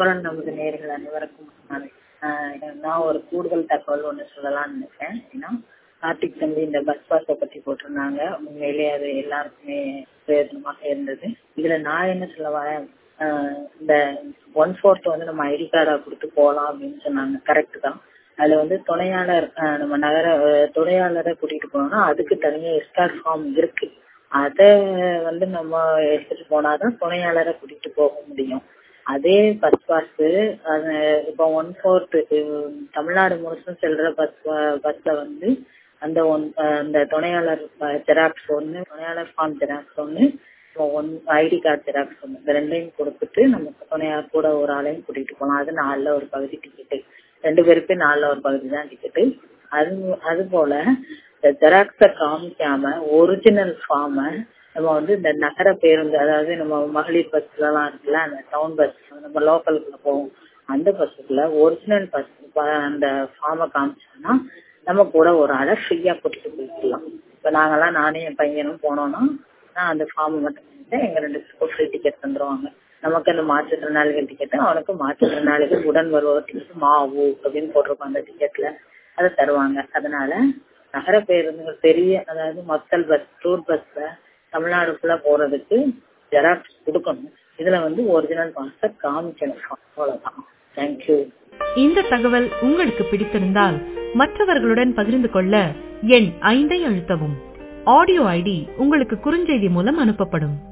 குரல் நமது நேர்கள் அனைவருக்கும் நான் ஆஹ் நான் ஒரு கூடுதல் தகவல் ஒன்று சொல்லலாம்னு நினைக்கிறேன் ஏன்னா கார்த்திக் தம்பி இந்த பஸ் பாஸை பத்தி போட்டிருந்தாங்க உண்மையிலேயே அது எல்லாருக்குமே பிரயோஜனமாக இருந்தது இதுல நான் என்ன சொல்ல வரேன் ஆஹ் இந்த ஒன் ஃபோர்த் வந்து நம்ம ஐடி கார்டா கொடுத்து போகலாம் அப்படின்னு சொன்னாங்க கரெக்ட் தான் அதுல வந்து துணையாளர் ஆஹ் நம்ம நகர ஆஹ் துணையாளரை கூட்டிட்டு போனோம்னா அதுக்கு தனியா எஸ்கார் ஃபார்ம் இருக்கு அத வந்து நம்ம எடுத்துட்டு போனாதான் துணையாளரை கூட்டிட்டு போக முடியும் அதே பஸ் பாஸ் இப்போ ஒன் ஃபோர்த் தமிழ்நாடு முழுசும் செல்ற பஸ் பஸ்ல வந்து அந்த ஒன் அந்த துணையாளர் ஜெராக்ஸ் ஒன்று துணையாளர் ஃபார்ம் ஜெராக்ஸ் ஒன்று ஒன் ஐடி கார்டு ஜெராக்ஸ் ஒன்று இந்த ரெண்டையும் கொடுத்துட்டு நம்ம துணையாளர் கூட ஒரு ஆளையும் கூட்டிட்டு போகலாம் அது நாலுல ஒரு பகுதி டிக்கெட்டு ரெண்டு பேருக்கு நாலுல ஒரு பகுதி தான் டிக்கெட்டு அது அது போல இந்த ஜெராக்ஸை காமிக்காம ஒரிஜினல் ஃபார்மை நம்ம வந்து இந்த நகர பேருந்து அதாவது நம்ம மகளிர் பஸ்ல எல்லாம் இருக்குல்ல அந்த டவுன் பஸ் நம்ம லோக்கலுக்குள்ள போவோம் அந்த பஸ்ஸுக்குள்ள ஒரிஜினல் பஸ் அந்த ஃபார்மை காமிச்சோம்னா நம்ம கூட ஒரு ஆளை ஃப்ரீயா கூட்டிட்டு போயிடலாம் இப்ப நாங்கெல்லாம் நானே என் பையனும் போனோம்னா நான் அந்த ஃபார்ம் மட்டும் பண்ணிட்டு எங்க ரெண்டு பேருக்கும் ஃப்ரீ டிக்கெட் தந்துருவாங்க நமக்கு அந்த மாற்றுத்திறனாளிகள் டிக்கெட் அவனுக்கு மாற்றுத்திறனாளிகள் உடன் வருபவர் டிக்கெட் மாவு அப்படின்னு போட்டிருக்கோம் அந்த டிக்கெட்ல அதை தருவாங்க அதனால நகர பேருந்துகள் பெரிய அதாவது மக்கள் பஸ் டூர் பஸ்ல தமிழ்நாடு ஃபுல்லா போறதுக்கு ஜெராக்ஸ் கொடுக்கணும் இதுல வந்து ஒரிஜினல் பாஸ காமிக்கணும் அவ்வளவுதான் தேங்க்யூ இந்த தகவல் உங்களுக்கு பிடித்திருந்தால் மற்றவர்களுடன் பகிர்ந்து கொள்ள எண் ஐந்தை அழுத்தவும் ஆடியோ ஐடி உங்களுக்கு குறுஞ்செய்தி மூலம் அனுப்பப்படும்